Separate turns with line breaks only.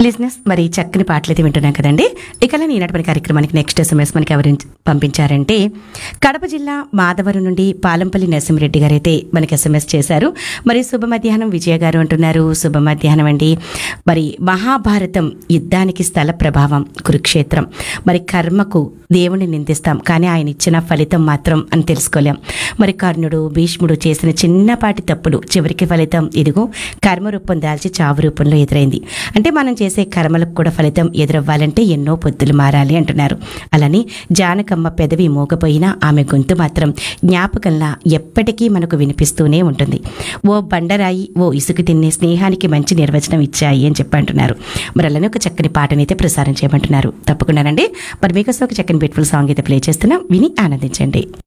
లిజినెస్ మరి చక్కని పాటలు అయితే వింటున్నాం కదండి ఇక ఈనాటి కార్యక్రమానికి నెక్స్ట్ ఎస్ఎంఎస్ మనకి ఎవరు పంపించారంటే కడప జిల్లా మాధవరం నుండి పాలంపల్లి నరసింహరెడ్డి గారు అయితే మనకి ఎస్ఎంఎస్ చేశారు మరి శుభ మధ్యాహ్నం విజయ గారు అంటున్నారు శుభ మధ్యాహ్నం అండి మరి మహాభారతం యుద్ధానికి స్థల ప్రభావం కురుక్షేత్రం మరి కర్మకు దేవుని నిందిస్తాం కానీ ఆయన ఇచ్చిన ఫలితం మాత్రం అని తెలుసుకోలేం మరి కర్ణుడు భీష్ముడు చేసిన చిన్నపాటి తప్పులు చివరికి ఫలితం ఇదిగో కర్మ రూపం దాల్చి చావు రూపంలో ఎదురైంది అంటే మనం చేసే కర్మలకు కూడా ఫలితం ఎదురవ్వాలంటే ఎన్నో పొద్దులు మారాలి అంటున్నారు అలానే జానకమ్మ పెదవి మోగపోయినా ఆమె గొంతు మాత్రం జ్ఞాపకంలా ఎప్పటికీ మనకు వినిపిస్తూనే ఉంటుంది ఓ బండరాయి ఓ ఇసుకు తిన్నే స్నేహానికి మంచి నిర్వచనం ఇచ్చాయి అని చెప్పి అంటున్నారు మరి అలానే ఒక చక్కని పాటనైతే ప్రసారం చేయమంటున్నారు తప్పకుండానండి మరి మీకోసం ఒక చక్కని బ్యూటిఫుల్ సాంగ్ అయితే ప్లే చేస్తున్నాం విని ఆనందించండి